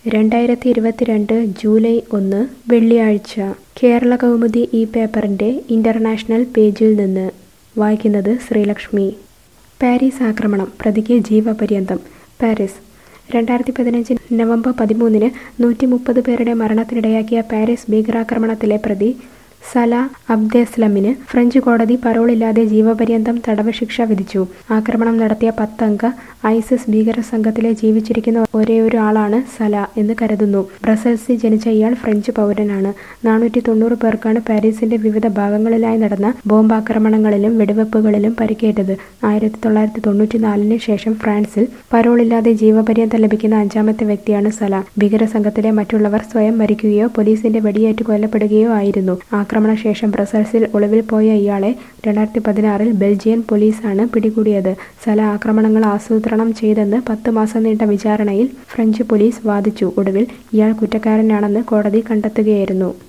രണ്ടായിരത്തി ഇരുപത്തിരണ്ട് ജൂലൈ ഒന്ന് വെള്ളിയാഴ്ച കേരള കൗമുദി ഈ പേപ്പറിൻ്റെ ഇൻ്റർനാഷണൽ പേജിൽ നിന്ന് വായിക്കുന്നത് ശ്രീലക്ഷ്മി പാരീസ് ആക്രമണം പ്രതിക്ക് ജീവപര്യന്തം പാരീസ് രണ്ടായിരത്തി പതിനഞ്ച് നവംബർ പതിമൂന്നിന് നൂറ്റി മുപ്പത് പേരുടെ മരണത്തിനിടയാക്കിയ പാരീസ് ഭീകരാക്രമണത്തിലെ പ്രതി സല അബ്ദെസ്ലമിന് ഫ്രഞ്ച് കോടതി പരോളില്ലാതെ ജീവപര്യന്തം തടവ് ശിക്ഷ വിധിച്ചു ആക്രമണം നടത്തിയ പത്തംഗ ഐസിസ് ഭീകര സംഘത്തിലെ ജീവിച്ചിരിക്കുന്ന ഒരേയൊരു ആളാണ് സല എന്ന് കരുതുന്നു ബ്രസൽസിൽ ജനിച്ച ഇയാൾ ഫ്രഞ്ച് പൗരനാണ് നാനൂറ്റി തൊണ്ണൂറ് പേർക്കാണ് പാരീസിന്റെ വിവിധ ഭാഗങ്ങളിലായി നടന്ന ബോംബാക്രമണങ്ങളിലും വെടിവെപ്പുകളിലും പരിക്കേറ്റത് ആയിരത്തി തൊള്ളായിരത്തി തൊണ്ണൂറ്റിനാലിന് ശേഷം ഫ്രാൻസിൽ പരോളില്ലാതെ ജീവപര്യന്തം ലഭിക്കുന്ന അഞ്ചാമത്തെ വ്യക്തിയാണ് സല ഭീകര സംഘത്തിലെ മറ്റുള്ളവർ സ്വയം മരിക്കുകയോ പോലീസിന്റെ വെടിയേറ്റ് കൊല്ലപ്പെടുകയോ ആയിരുന്നു ആക്രമണശേഷം ബ്രസൽസിൽ ഒളിവിൽ പോയ ഇയാളെ രണ്ടായിരത്തി പതിനാറിൽ ബെൽജിയൻ പോലീസാണ് പിടികൂടിയത് സല ആക്രമണങ്ങൾ ആസൂത്രണം ചെയ്തെന്ന് പത്ത് മാസം നീണ്ട വിചാരണയിൽ ഫ്രഞ്ച് പോലീസ് വാദിച്ചു ഒടുവിൽ ഇയാൾ കുറ്റക്കാരനാണെന്ന് കോടതി കണ്ടെത്തുകയായിരുന്നു